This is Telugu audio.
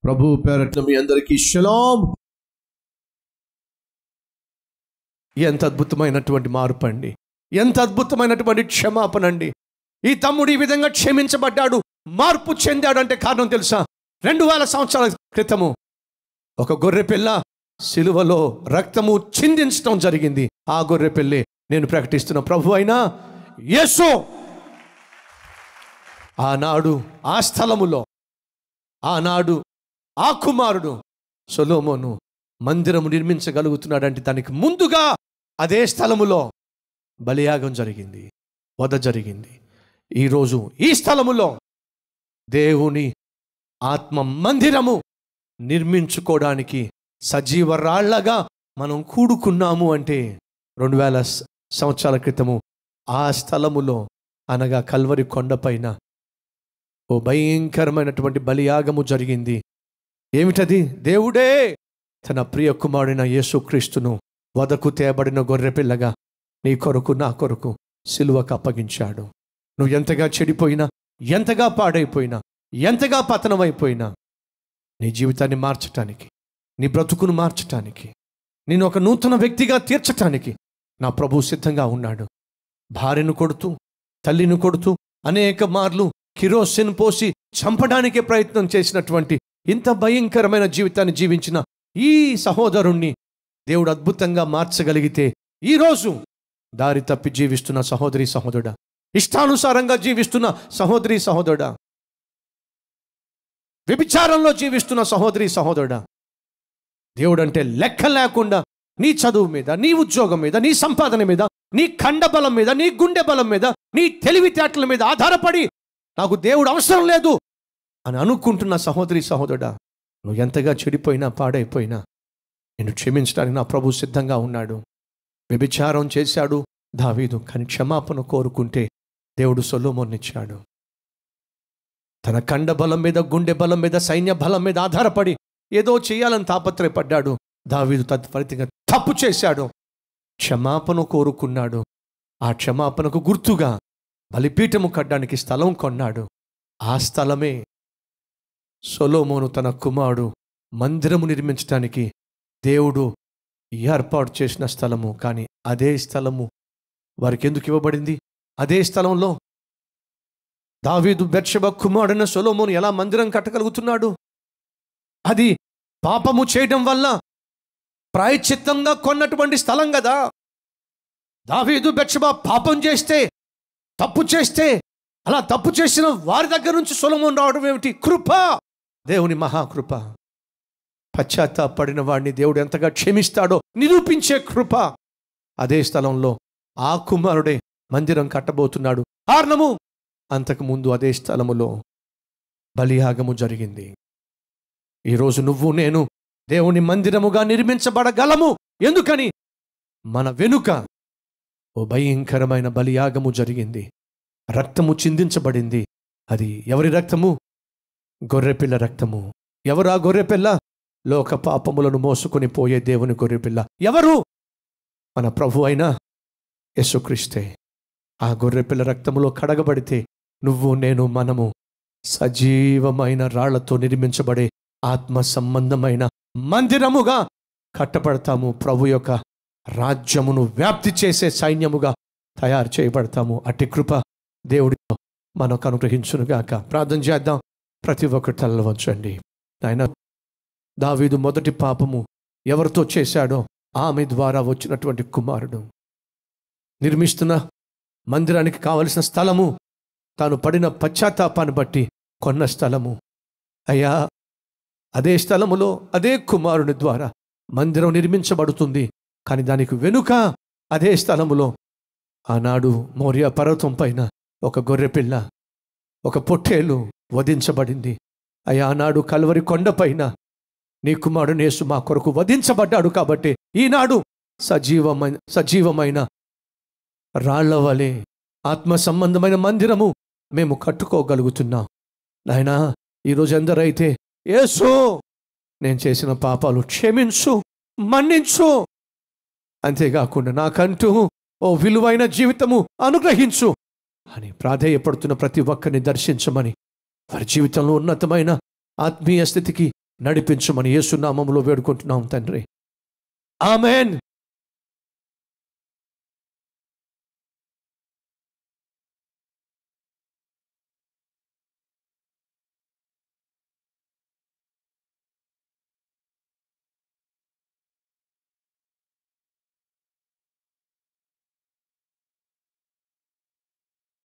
ప్రభు పేరట్ల మీ అందరికీ షలాం ఎంత అద్భుతమైనటువంటి మార్పు అండి ఎంత అద్భుతమైనటువంటి క్షమాపణ అండి ఈ తమ్ముడు ఈ విధంగా క్షమించబడ్డాడు మార్పు చెందాడు అంటే కారణం తెలుసా రెండు వేల సంవత్సరాల క్రితము ఒక గొర్రె పిల్ల సిలువలో రక్తము చిందించడం జరిగింది ఆ గొర్రె పిల్లి నేను ప్రకటిస్తున్న ప్రభు అయినా యేసు ఆనాడు ఆ స్థలములో ఆనాడు ఆ కుమారుడు సొలోమోను మందిరము నిర్మించగలుగుతున్నాడంటే దానికి ముందుగా అదే స్థలములో బలియాగం జరిగింది వధ జరిగింది ఈరోజు ఈ స్థలములో దేవుని ఆత్మ మందిరము నిర్మించుకోవడానికి సజీవ రాళ్లగా మనం కూడుకున్నాము అంటే రెండు వేల స- సంవత్సరాల క్రితము ఆ స్థలములో అనగా కల్వరి కొండపైన ఓ భయంకరమైనటువంటి బలియాగము జరిగింది ఏమిటది దేవుడే తన ప్రియ కుమారుడైన యేసుక్రీస్తును వదకు తేబడిన గొర్రెపిల్లగా నీ కొరకు నా కొరకు సిలువకు అప్పగించాడు నువ్వు ఎంతగా చెడిపోయినా ఎంతగా పాడైపోయినా ఎంతగా పతనమైపోయినా నీ జీవితాన్ని మార్చటానికి నీ బ్రతుకును మార్చటానికి నేను ఒక నూతన వ్యక్తిగా తీర్చటానికి నా ప్రభు సిద్ధంగా ఉన్నాడు భార్యను కొడుతూ తల్లిని కొడుతూ అనేక మార్లు కిరోసిన్ పోసి చంపడానికే ప్రయత్నం చేసినటువంటి ఇంత భయంకరమైన జీవితాన్ని జీవించిన ఈ సహోదరుణ్ణి దేవుడు అద్భుతంగా మార్చగలిగితే ఈరోజు దారి తప్పి జీవిస్తున్న సహోదరి సహోదరుడా ఇష్టానుసారంగా జీవిస్తున్న సహోదరి సహోదరుడా వ్యభిచారంలో జీవిస్తున్న సహోదరి సహోదరుడా దేవుడు అంటే లెక్క లేకుండా నీ చదువు మీద నీ ఉద్యోగం మీద నీ సంపాదన మీద నీ ఖండ బలం మీద నీ గుండె బలం మీద నీ తెలివితేటల మీద ఆధారపడి నాకు దేవుడు అవసరం లేదు అని అనుకుంటున్న సహోదరి సహోదరుడా నువ్వు ఎంతగా చెడిపోయినా పాడైపోయినా నేను క్షమించడానికి నా ప్రభు సిద్ధంగా ఉన్నాడు వ్యభిచారం చేశాడు దావీదు కానీ క్షమాపణ కోరుకుంటే దేవుడు సొలోమోన్నిచ్చాడు తన కండ బలం మీద గుండె బలం మీద సైన్య బలం మీద ఆధారపడి ఏదో చేయాలని తాపత్రయపడ్డాడు దావీదు తత్ఫలితంగా తప్పు చేశాడు క్షమాపణ కోరుకున్నాడు ఆ క్షమాపణకు గుర్తుగా బలిపీఠము కట్టడానికి స్థలం కొన్నాడు ఆ స్థలమే సొలోమోను తన కుమారుడు మందిరము నిర్మించడానికి దేవుడు ఏర్పాటు చేసిన స్థలము కానీ అదే స్థలము వారికి ఎందుకు ఇవ్వబడింది అదే స్థలంలో దావీదు బెర్షబ కుమారుడైన సొలోమోను ఎలా మందిరం కట్టగలుగుతున్నాడు అది పాపము చేయడం వల్ల ప్రాయచిత్తంగా కొన్నటువంటి స్థలం కదా దావీదు బెర్షబ పాపం చేస్తే తప్పు చేస్తే అలా తప్పు చేసిన వారి దగ్గర నుంచి సొలమోన్ రావడం ఏమిటి కృప దేవుని మహాకృప పశ్చాత్తాపడిన వాడిని దేవుడు ఎంతగా క్షమిస్తాడో నిరూపించే కృప అదే స్థలంలో ఆ కుమారుడే మందిరం కట్టబోతున్నాడు కారణము అంతకు ముందు అదే స్థలములో బలియాగము జరిగింది ఈరోజు నువ్వు నేను దేవుని మందిరముగా నిర్మించబడగలము ఎందుకని మన వెనుక ఓ భయంకరమైన బలియాగము జరిగింది రక్తము చిందించబడింది అది ఎవరి రక్తము గొర్రెపిల్ల రక్తము ఎవరు ఆ గొర్రెపిల్ల లోక పాపములను మోసుకొని పోయే దేవుని గొర్రెపిల్ల ఎవరు మన ప్రభు అయిన యేసుక్రీస్తే ఆ గొర్రెపిల్ల రక్తములో కడగబడితే నువ్వు నేను మనము సజీవమైన రాళ్లతో నిర్మించబడే ఆత్మ సంబంధమైన మందిరముగా కట్టబడతాము ప్రభు యొక్క రాజ్యమును వ్యాప్తి చేసే సైన్యముగా తయారు చేయబడతాము అట్టి కృప దేవుడితో మనకు అనుగ్రహించునుగాక ప్రార్థన చేద్దాం ప్రతి ఒక్కరు తలలో వంచండి ఆయన దావీదు మొదటి పాపము ఎవరితో చేశాడో ఆమె ద్వారా వచ్చినటువంటి కుమారుడు నిర్మిస్తున్న మందిరానికి కావలసిన స్థలము తాను పడిన పశ్చాత్తాపాన్ని బట్టి కొన్న స్థలము అయ్యా అదే స్థలములో అదే కుమారుని ద్వారా మందిరం నిర్మించబడుతుంది కానీ దానికి వెనుక అదే స్థలములో ఆనాడు మౌర్య పర్వతం పైన ఒక గొర్రెపిల్ల ఒక పొట్టేలు వధించబడింది అయ్యా ఆనాడు కల్వరి కొండపైన నీ కుమారుడు యేసు మా కొరకు వధించబడ్డాడు కాబట్టి ఈనాడు సజీవమైన సజీవమైన రాళ్ల వలె ఆత్మ సంబంధమైన మందిరము మేము కట్టుకోగలుగుతున్నాం నాయనా ఈరోజు ఎందరైతే యేసు నేను చేసిన పాపాలు క్షమించు మన్నించు అంతేకాకుండా నాకంటూ ఓ విలువైన జీవితము అనుగ్రహించు అని ప్రాధేయపడుతున్న ప్రతి ఒక్కరిని దర్శించమని వారి జీవితంలో ఉన్నతమైన ఆత్మీయ స్థితికి నడిపించమని యేసునామములో వేడుకుంటున్నాం తండ్రి ఆమెన్